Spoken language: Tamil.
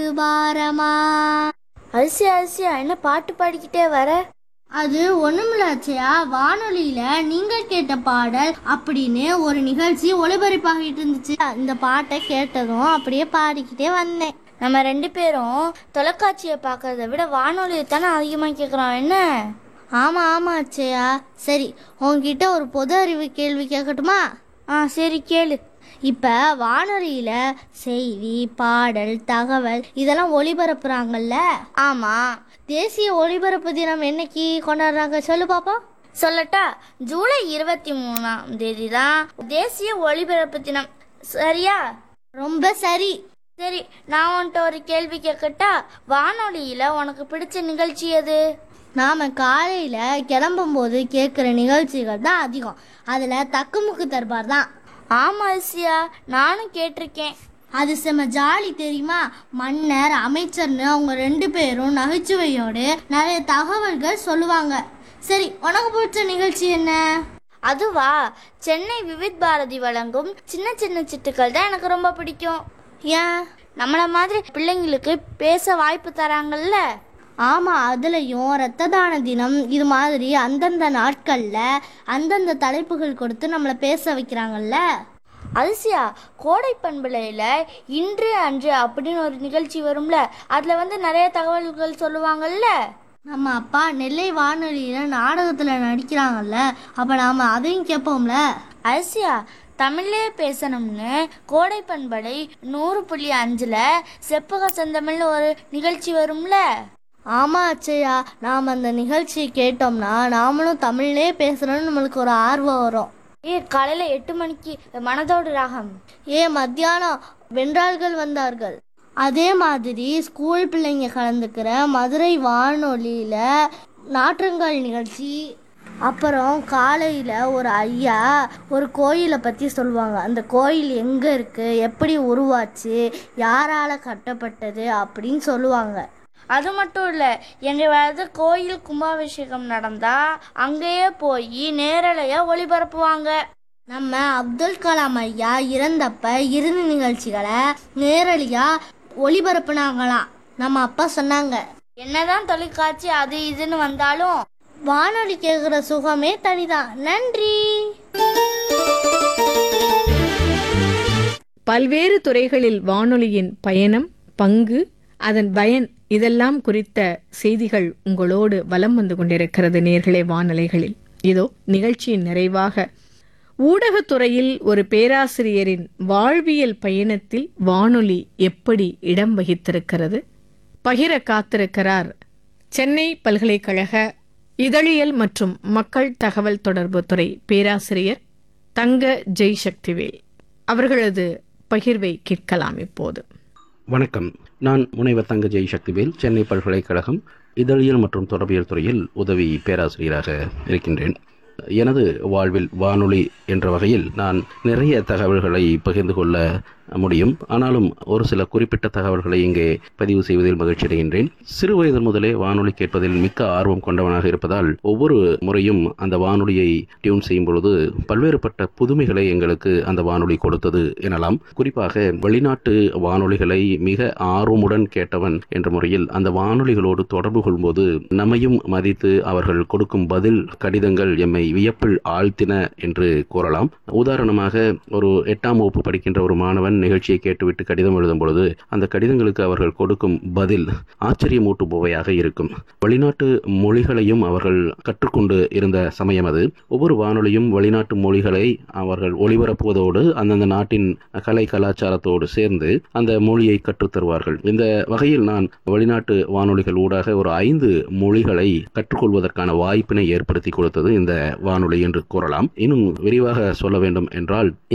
பாரமா அரிசி அரிசியா என்ன பாட்டு பாடிக்கிட்டே வர அது ஒண்ணுமில்லாச்சையா வானொலியில நீங்கள் கேட்ட பாடல் அப்படின்னு ஒரு நிகழ்ச்சி ஒளிபரப்பாகிட்டு இருந்துச்சு இந்த பாட்டை கேட்டதும் அப்படியே பாடிக்கிட்டே வந்தேன் நம்ம ரெண்டு பேரும் தொலைக்காட்சியை பார்க்கறத விட வானொலியை தானே அதிகமாக கேட்குறோம் என்ன ஆமா ஆமா அச்சையா சரி உன்கிட்ட ஒரு பொது அறிவு கேள்வி கேட்கட்டுமா ஆ சரி கேளு இப்ப வானொலியில செய்தி பாடல் தகவல் இதெல்லாம் ஒளிபரப்புறாங்கல்ல ஆமாம் தேசிய ஒளிபரப்பு தினம் என்னைக்கு கொண்டாடுறாங்க சொல்லு பாப்பா சொல்லட்டா ஜூலை இருபத்தி மூணாம் தேதி தான் தேசிய ஒளிபரப்பு தினம் சரியா ரொம்ப சரி சரி நான் உன்கிட்ட ஒரு கேள்வி கேட்கட்டா வானொலியில் உனக்கு பிடிச்ச நிகழ்ச்சி எது நாம காலையில கிளம்பும்போது கேட்குற நிகழ்ச்சிகள் தான் அதிகம் அதுல தக்குமுக்கு தர்பார் தான் ஆமா அரிசியா நானும் கேட்டிருக்கேன் அது செம ஜாலி தெரியுமா மன்னர் அமைச்சர்னு அவங்க ரெண்டு பேரும் நகைச்சுவையோடு நிறைய தகவல்கள் சொல்லுவாங்க சரி உனக்கு பிடிச்ச நிகழ்ச்சி என்ன அதுவா சென்னை விவித் பாரதி வழங்கும் சின்ன சின்ன சிட்டுக்கள் தான் எனக்கு ரொம்ப பிடிக்கும் ஏன் நம்மள மாதிரி பிள்ளைங்களுக்கு பேச வாய்ப்பு தராங்கல்ல ஆமா அதுலயும் ரத்த தான தினம் இது மாதிரி அந்தந்த நாட்கள்ல அந்தந்த தலைப்புகள் கொடுத்து நம்மளை பேச வைக்கிறாங்கல்ல அரிசியா கோடை பண்பலையில இன்று அன்று அப்படின்னு ஒரு நிகழ்ச்சி வரும்ல அதுல வந்து நிறைய தகவல்கள் சொல்லுவாங்கல்ல நம்ம அப்பா நெல்லை வானொலியில நாடகத்துல நடிக்கிறாங்கல்ல அப்ப நாம அதையும் கேட்போம்ல அரிசியா தமிழ்லே பேசணும்னு கோடை பண்பலை நூறு புள்ளி அஞ்சுல செப்பக செந்தமிழ்னு ஒரு நிகழ்ச்சி வரும்ல ஆமா அச்சையா நாம் அந்த நிகழ்ச்சியை கேட்டோம்னா நாமளும் தமிழ்லே பேசுறோம்னு நம்மளுக்கு ஒரு ஆர்வம் வரும் ஏ காலையில எட்டு மணிக்கு மனதோடு ராகம் ஏ மத்தியானம் வென்றாள்கள் வந்தார்கள் அதே மாதிரி ஸ்கூல் பிள்ளைங்க கலந்துக்கிற மதுரை வானொலியில நாற்றங்கால் நிகழ்ச்சி அப்புறம் காலையில் ஒரு ஐயா ஒரு கோயிலை பற்றி சொல்லுவாங்க அந்த கோயில் எங்கே இருக்குது எப்படி உருவாச்சு யாரால் கட்டப்பட்டது அப்படின்னு சொல்லுவாங்க அது மட்டும் இல்லை எங்கேயாவது கோயில் கும்பாபிஷேகம் நடந்தா அங்கேயே போய் நேரலையா ஒளிபரப்புவாங்க நம்ம அப்துல் கலாம் ஐயா இறந்தப்ப இறுதி நிகழ்ச்சிகளை நேரடியாக ஒளிபரப்புனாங்களாம் நம்ம அப்பா சொன்னாங்க என்னதான் தொலைக்காட்சி அது இதுன்னு வந்தாலும் வானொலி கேட்குற சுகமே தனிதான் நன்றி பல்வேறு துறைகளில் வானொலியின் பயணம் பங்கு அதன் பயன் இதெல்லாம் குறித்த செய்திகள் உங்களோடு வலம் வந்து கொண்டிருக்கிறது நேர்களே வானொலிகளில் இதோ நிகழ்ச்சியின் நிறைவாக ஊடகத்துறையில் ஒரு பேராசிரியரின் வாழ்வியல் பயணத்தில் வானொலி எப்படி இடம் வகித்திருக்கிறது பகிர காத்திருக்கிறார் சென்னை பல்கலைக்கழக இதழியல் மற்றும் மக்கள் தகவல் தொடர்பு துறை பேராசிரியர் தங்க ஜெய் சக்திவேல் அவர்களது பகிர்வை கேட்கலாம் இப்போது வணக்கம் நான் முனைவர் தங்க ஜெய் சக்திவேல் சென்னை பல்கலைக்கழகம் இதழியல் மற்றும் தொடர்பியல் துறையில் உதவி பேராசிரியராக இருக்கின்றேன் எனது வாழ்வில் வானொலி என்ற வகையில் நான் நிறைய தகவல்களை பகிர்ந்து கொள்ள முடியும் ஆனாலும் ஒரு சில குறிப்பிட்ட தகவல்களை இங்கே பதிவு செய்வதில் மகிழ்ச்சி அடைகின்றேன் சிறு வயது முதலே வானொலி கேட்பதில் மிக்க ஆர்வம் கொண்டவனாக இருப்பதால் ஒவ்வொரு முறையும் அந்த வானொலியை டியூன் செய்யும் பொழுது பல்வேறுபட்ட புதுமைகளை எங்களுக்கு அந்த வானொலி கொடுத்தது எனலாம் குறிப்பாக வெளிநாட்டு வானொலிகளை மிக ஆர்வமுடன் கேட்டவன் என்ற முறையில் அந்த வானொலிகளோடு தொடர்பு கொள்ளும்போது நம்மையும் மதித்து அவர்கள் கொடுக்கும் பதில் கடிதங்கள் எம்மை வியப்பில் ஆழ்த்தின என்று கூறலாம் உதாரணமாக ஒரு எட்டாம் வகுப்பு படிக்கின்ற ஒரு மாணவன் நிகழ்ச்சியை கேட்டுவிட்டு கடிதம் எழுதும் பொழுது அந்த கடிதங்களுக்கு அவர்கள் கொடுக்கும் பதில் ஆச்சரியமூட்டுபவையாக இருக்கும் வெளிநாட்டு மொழிகளையும் அவர்கள் கற்றுக்கொண்டு இருந்த சமயம் அது ஒவ்வொரு வானொலியும் வெளிநாட்டு மொழிகளை அவர்கள் ஒளிபரப்புவதோடு அந்தந்த நாட்டின் கலை கலாச்சாரத்தோடு சேர்ந்து அந்த மொழியை கற்றுத் தருவார்கள் இந்த வகையில் நான் வெளிநாட்டு வானொலிகள் ஊடாக ஒரு ஐந்து மொழிகளை கற்றுக்கொள்வதற்கான வாய்ப்பினை ஏற்படுத்தி கொடுத்தது இந்த வானொலி என்று கூறலாம் இன்னும் விரிவாக சொல்ல வேண்டும் என்றால்